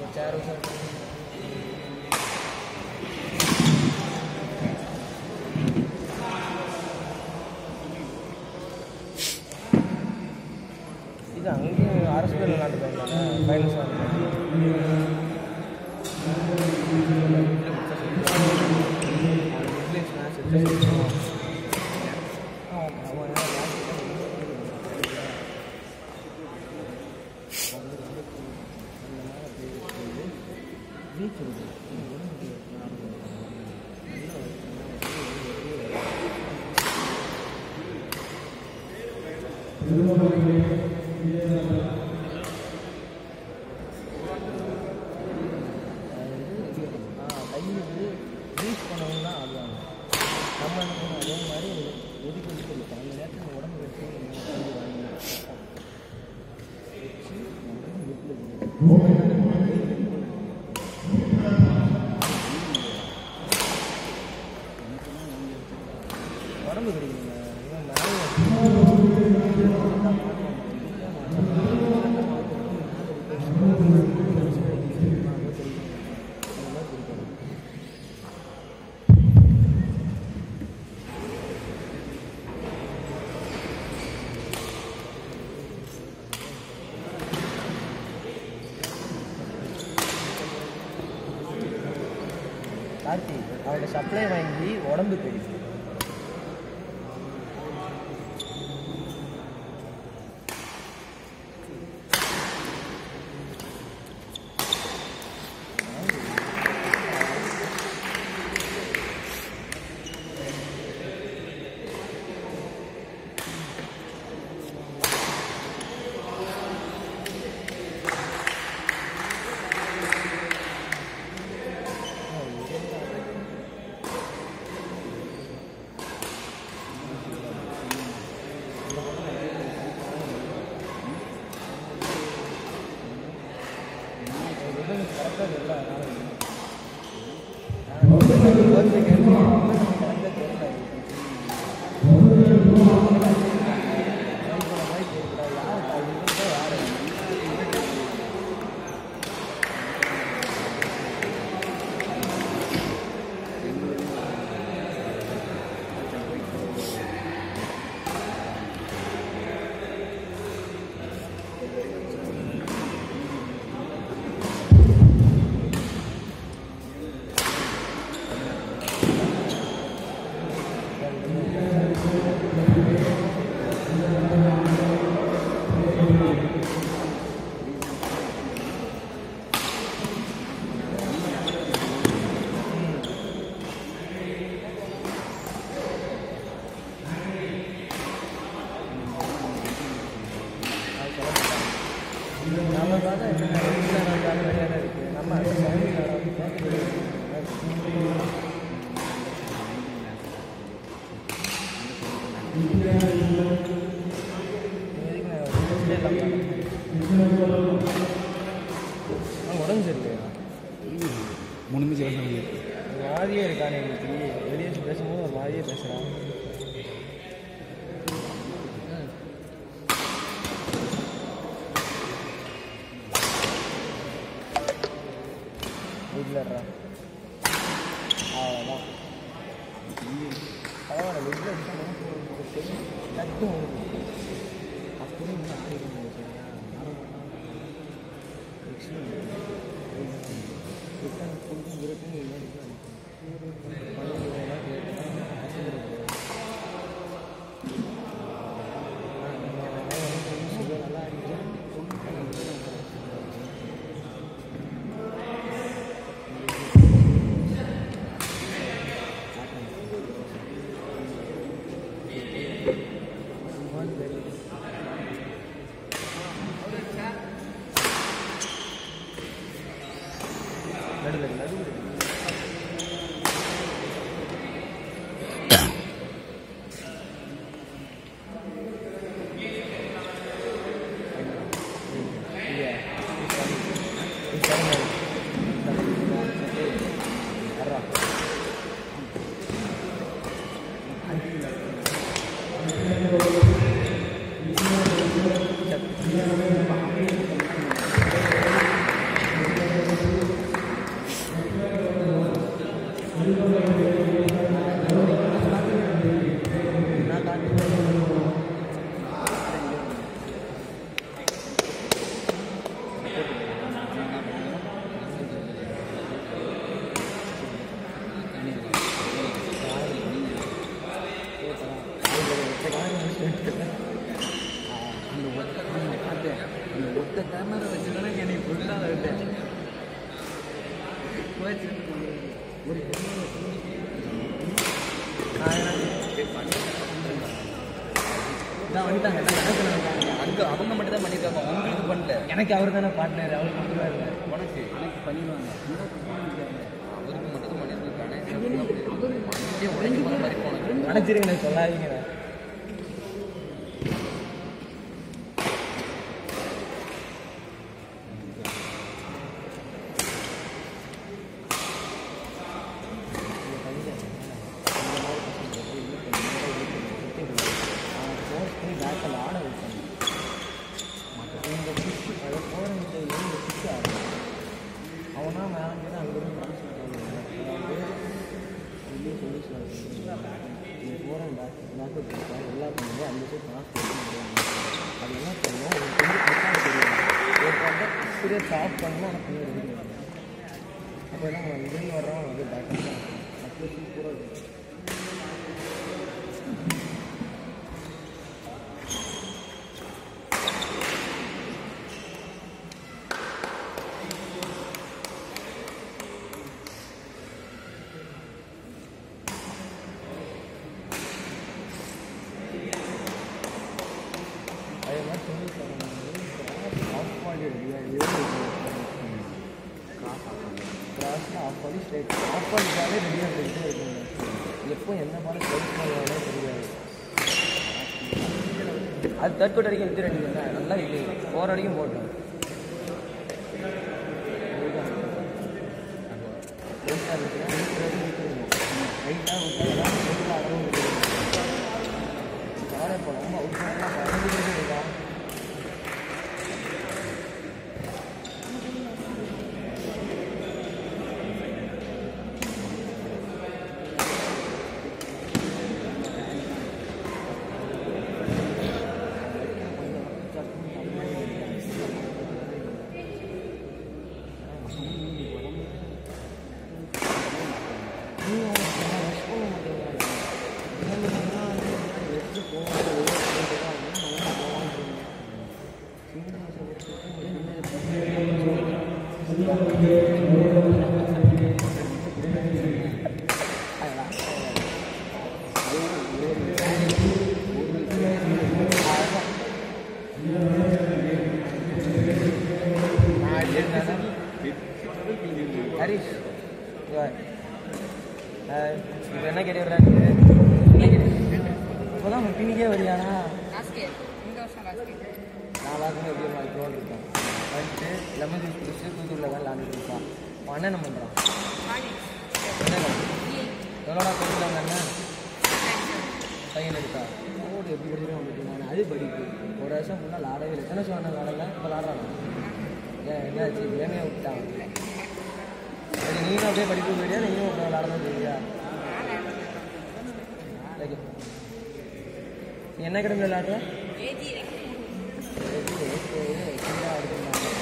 சேர் sir இது அங்கேயும் அரசு பேர் விளாண்டு போயிருந்தாங்க ஃபைனல்ஸ் கையில் ரீச் பண்ணவங்க தான் ஆடுவாங்க நம்ம என்ன பண்ணுவோம் அதே மாதிரி ஒதுக்கி ஒதுக்கி இருப்போம் அந்த நேரத்தில் உடம்பு வச்சு உடம்பு கிடைக்குங்க இவன் மேலே கார்த்தி அவனோட சப்ளை வாங்கி உடம்பு கிடைக்கும் நம்ம பார்த்தா என்ன வீட்டில் நான் ஜாலி கிடையாது இருக்கு நம்ம அந்த சவுண்ட் உடஞ்சிருக்கு மூணு நிமிஷம் இறந்து ஒரு மாதிரியே இருக்கானே இன்னைக்கு வெளியே பேசும்போது ஒரு மாதிரியே பேசுகிறான் வீட்டில்றா அவ்வளோதான் பரவாயில்ல வீட்டில் டக்கு அப்படியே இன்னும் அப்படியே நடுவில் நடுவில் அந்த ஒத்த காரணம் பார்த்தேன் அந்த ஒத்த காரணம் வச்சு தானே என்னை ஃபுல்லாக விட்டேன் ஒரு வந்துட்டாங்க அங்கே அவங்க மட்டும் தான் பண்ணியிருக்காங்க உங்களுக்கு பண்ணல எனக்கு அவர் தானே பார்ட்னர் அவர் கொடுத்துருவாரு உனக்கு எனக்கு பண்ணிடுவாங்க அவருக்கு மட்டும் தான் பண்ணியிருக்கானே உடஞ்சி போன மாதிரி போனது நினச்சிருங்க சொல்லாதீங்க பேக்கில் ஆட வைக்கணும் இந்த புஷ் அதை போகிற இந்த ஏழு புஷ் ஆடும் அவனா மேலே அங்கிருந்து மனசு வெளியே சொல்யூஷன் நீ போகிற பேக் பேக் கொடுத்தா எல்லா பண்ணுங்க அந்த சைட் காசு அது என்ன பண்ணுவோம் உங்களுக்கு வந்து பிரச்சனை தெரியும் ஒரு பண்ண இப்படியே ஸ்டாப் பண்ணணும் ஆனால் பண்ணி ரெடி அப்போ என்ன இங்கிருந்து வர்றவன் வந்து பேக் தான் அப்போ சூப்பராக இருக்கும் அதே மாதிரி சொல்லி ஆஃப் பாடி கிராஸில் ஆஃப் பாடி ஸ்ட்ரைட் ஆஃப் பாடிக்காகவே ரெடியாக போயிட்டே இருக்குங்க எப்போ எந்த பாடம் ஸ்ட்ரைட் பண்ணுவானே தெரியாது அது தேர்ட் கோட் வரைக்கும் எடுத்து ரெண்டு தான் நல்லா இது ஃபோர் வரைக்கும் போட்டோம் ரைட்டாக விட்டா அளவும் யாரை இப்போ ரொம்ப அவுட்லாம் பதினஞ்சு இருக்கா ஹரிஷ் இப்போ என்ன கேட்டு விடுறாங்க என்ன கேட்டு இப்போ தான் பின்னிக்கே வரியானா basket. இந்த வருஷம் basket. நாலாவது எப்படி மாதிரி இருக்கேன் வந்துட்டு லெமன் ஜூஸ் குடிச்சு தூத்துக்குள்ள தான் விளாண்டுட்டு இருப்பான் அவன் அண்ணன் பண்ணுறான் College. எவ்வளோடா படிக்கிறாங்க அண்ணன் பையன் இருக்கா ஓடு எப்படி படிக்கிறான் படிக்கிறான் அது படிப்பு ஒரு வருஷம் ஃபுல்லாக விளாடவே இல்லை எத்தனை வருஷம் அண்ணன் விளாடல இப்போ விளாட்றான் ஏன் என்னாச்சு கேமே விட்டான் சரி நீனும் அப்படியே படிப்பு போயிடியா நீயும் அப்படியே விளாடதான் போயிடியா ஓகே நீ என்ன கிடந்து விளாடுற AG எப்படி எப்படி எப்படி எடுத்துருந்தாங்க